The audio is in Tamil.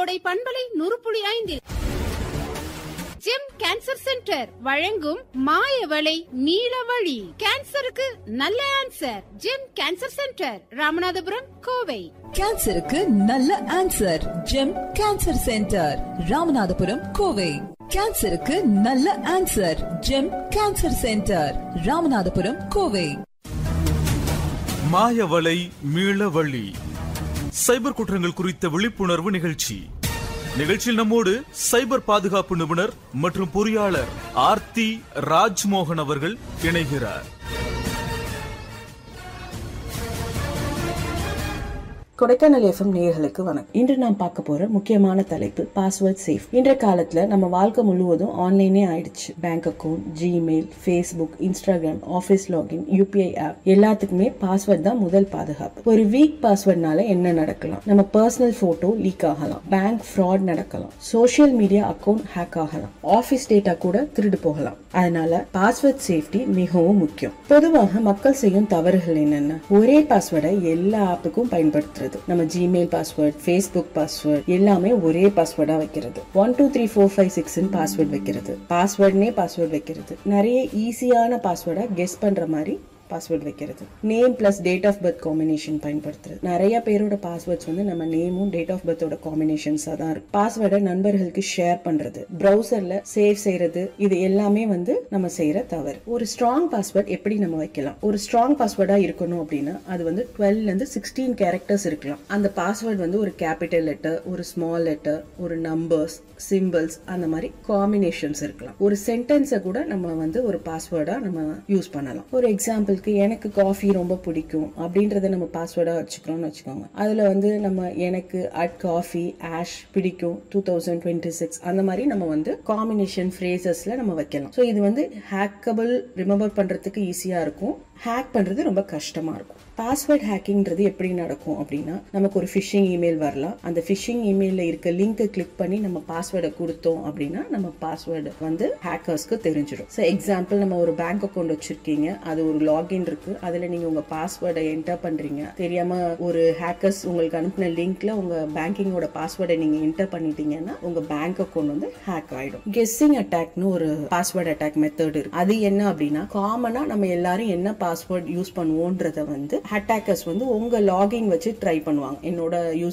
கோடை பண்பலை நுறுப்புளி ஐந்தில் ஜெம் கேன்சர் சென்டர் வழங்கும் மாயவளை நீலவழி கேன்சருக்கு நல்ல answer Gem cancer centre Ramanathapuram Kovai கேன்சருக்கு நல்ல answer Gem cancer centre Ramanathapuram Kovai கேன்சருக்கு நல்ல answer Gem cancer centre Ramanathapuram Kovai மாயவலை மீளவழி சைபர் குற்றங்கள் குறித்த விழிப்புணர்வு நிகழ்ச்சி நிகழ்ச்சியில் நம்மோடு சைபர் பாதுகாப்பு நிபுணர் மற்றும் பொறியாளர் ஆர்த்தி ராஜ்மோகன் அவர்கள் இணைகிறார் கொடைக்கானல் எஃப்எம் நேயர்களுக்கு வணக்கம் இன்று நாம் பார்க்க போற முக்கியமான தலைப்பு பாஸ்வேர்ட் சேஃப் இன்றைய காலத்துல நம்ம வாழ்க்கை முழுவதும் ஆன்லைனே ஆயிடுச்சு bank account Gmail Facebook Instagram office login UPI app எல்லாத்துக்குமே பாஸ்வேர்ட் தான் முதல் பாதுகாப்பு ஒரு வீக் பாஸ்வேர்ட்னால என்ன நடக்கலாம் நம்ம பர்சனல் போட்டோ லீக் ஆகலாம் பேங்க் ஃப்ராட் நடக்கலாம் சோஷியல் மீடியா அக்கவுண்ட் ஹேக் ஆகலாம் ஆஃபீஸ் டேட்டா கூட திருடு போகலாம் அதனால பாஸ்வேர்ட் சேஃப்டி மிகவும் முக்கியம் பொதுவாக மக்கள் செய்யும் தவறுகள் என்னென்ன ஒரே பாஸ்வேர்டை எல்லா ஆப்புக்கும் பயன்படுத்துறது நம்ம ஜிமெயில் பாஸ்வேர்ட் ஃபேஸ்புக் பாஸ்வேர்ட் எல்லாமே ஒரே பாஸ்வேர்டா வைக்கிறது one two three four five six password வைக்கிறது பாஸ்வேர்ட்னே பாஸ்வேர்ட் வைக்கிறது நிறைய ஈஸியான பாஸ்வேர்டை கெஸ் பண்ற மாதிரி பாஸ்வேர்ட் வைக்கிறது name plus date of birth combination பயன்படுத்துறது நிறைய பேரோட பாஸ்வேர்ட்ஸ் வந்து நம்ம நேமும் டேட் ஆஃப் பர்த்தோட காம்பினேஷன்ஸாக தான் இருக்கு பாஸ்வேர்டை நண்பர்களுக்கு ஷேர் பண்றது ப்ரௌசர்ல சேவ் செய்யறது இது எல்லாமே வந்து நம்ம செய்யற தவறு ஒரு ஸ்ட்ராங் பாஸ்வேர்ட் எப்படி நம்ம வைக்கலாம் ஒரு ஸ்ட்ராங் பாஸ்வேர்டா இருக்கணும் அப்படின்னா அது வந்து டுவெல்ல இருந்து சிக்ஸ்டீன் கேரக்டர்ஸ் இருக்கலாம் அந்த பாஸ்வேர்ட் வந்து ஒரு கேபிட்டல் லெட்டர் ஒரு ஸ்மால் லெட்டர் ஒரு நம்பர்ஸ் சிம்பிள்ஸ் அந்த மாதிரி காம்பினேஷன்ஸ் இருக்கலாம் ஒரு சென்டென்ஸை கூட நம்ம வந்து ஒரு பாஸ்வேர்டா நம்ம யூஸ் பண்ணலாம் ஒரு எக்ஸாம்பிளுக்கு எனக்கு காஃபி ரொம்ப பிடிக்கும் அப்படின்றத நம்ம பாஸ்வேர்டா வச்சுக்கிறோம்னு வச்சுக்கோங்க அதுல வந்து நம்ம எனக்கு அட் காஃபி ஆஷ் பிடிக்கும் டூ தௌசண்ட் டுவெண்ட்டி சிக்ஸ் அந்த மாதிரி நம்ம வந்து காம்பினேஷன் ஃப்ரேசஸ்ல நம்ம வைக்கலாம் ஸோ இது வந்து ஹேக்கபிள் ரிமெம்பர் பண்றதுக்கு ஈஸியா இருக்கும் ஹேக் பண்றது ரொம்ப கஷ்டமா இருக்கும் பாஸ்வேர்ட் ஹேக்கிங்ன்றது எப்படி நடக்கும் அப்படின்னா நமக்கு ஒரு ஃபிஷிங் இமெயில் வரலாம் அந்த ஃபிஷிங் இமெயிலில் இருக்க லிங்கை கிளிக் பண்ணி நம்ம பாஸ்வேர்டை கொடுத்தோம் அப்படின்னா நம்ம பாஸ்வேர்டு வந்து ஹேக்கர்ஸ்க்கு தெரிஞ்சிடும் ஸோ எக்ஸாம்பிள் நம்ம ஒரு பேங்க் அக்கௌண்ட் வச்சிருக்கீங்க அது ஒரு லாகின் இருக்கு அதில் நீங்கள் உங்கள் பாஸ்வேர்டை என்டர் பண்ணுறீங்க தெரியாம ஒரு ஹேக்கர்ஸ் உங்களுக்கு அனுப்பின லிங்க்ல உங்கள் பேங்கிங்கோட பாஸ்வேர்டை நீங்கள் என்டர் பண்ணிட்டீங்கன்னா உங்கள் பேங்க் அக்கௌண்ட் வந்து ஹேக் ஆகிடும் கெஸ்ஸிங் அட்டாக்னு ஒரு பாஸ்வேர்ட் அட்டாக் மெத்தட் இருக்கு அது என்ன அப்படின்னா காமனாக நம்ம எல்லாரும் என்ன பாஸ்வேர்ட் யூஸ் பண்ணுவோன்றத வந்து அட்டாக்கர்ஸ் வந்து உங்க லாகின் வச்சு ட்ரை பண்ணுவாங்க என்னோட யூஸ்